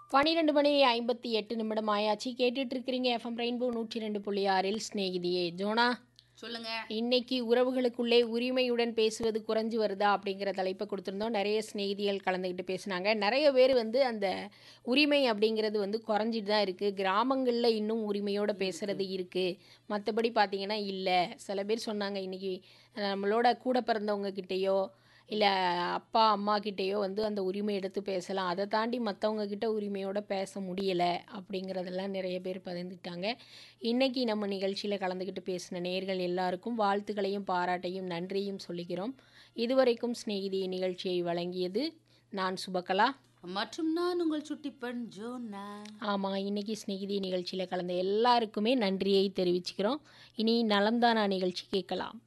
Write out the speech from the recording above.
பன்னிரெண்டு மணி ஐம்பத்தி எட்டு நிமிடம் ஆயாச்சு கேட்டுட்டு இருக்கிறீங்க எஃப்எம் ரெயின்போ நூற்றி ரெண்டு புள்ளி ஆறில் ஸ்நேகிதியே ஜோனா சொல்லுங்க இன்னைக்கு உறவுகளுக்குள்ளே உரிமையுடன் பேசுவது குறைஞ்சு வருதா அப்படிங்கிற தலைப்பை கொடுத்துருந்தோம் நிறைய சிநேகிதிகள் கலந்துக்கிட்டு பேசுனாங்க நிறைய பேர் வந்து அந்த உரிமை அப்படிங்கிறது வந்து குறைஞ்சிட்டு தான் இருக்குது கிராமங்களில் இன்னும் உரிமையோடு பேசுகிறது இருக்குது மற்றபடி பார்த்தீங்கன்னா இல்லை சில பேர் சொன்னாங்க இன்னைக்கு நம்மளோட கூட பிறந்தவங்க கிட்டேயோ இல்லை அப்பா அம்மா கிட்டேயோ வந்து அந்த உரிமை எடுத்து பேசலாம் அதை தாண்டி மற்றவங்க கிட்ட உரிமையோட பேச முடியலை அப்படிங்கிறதெல்லாம் நிறைய பேர் பகிர்ந்துட்டாங்க இன்னைக்கு நம்ம நிகழ்ச்சியில் கலந்துக்கிட்டு பேசின நேர்கள் எல்லாருக்கும் வாழ்த்துக்களையும் பாராட்டையும் நன்றியும் சொல்லிக்கிறோம் இதுவரைக்கும் சிநேகிதி நிகழ்ச்சியை வழங்கியது நான் சுபகலா மற்றும் நான் உங்கள் சுட்டிப்பெண் ஜோனா ஆமாம் இன்னைக்கு சிநேகிதி நிகழ்ச்சியில் கலந்த எல்லாருக்குமே நன்றியை தெரிவிச்சுக்கிறோம் இனி நலம்தானா நிகழ்ச்சி கேட்கலாம்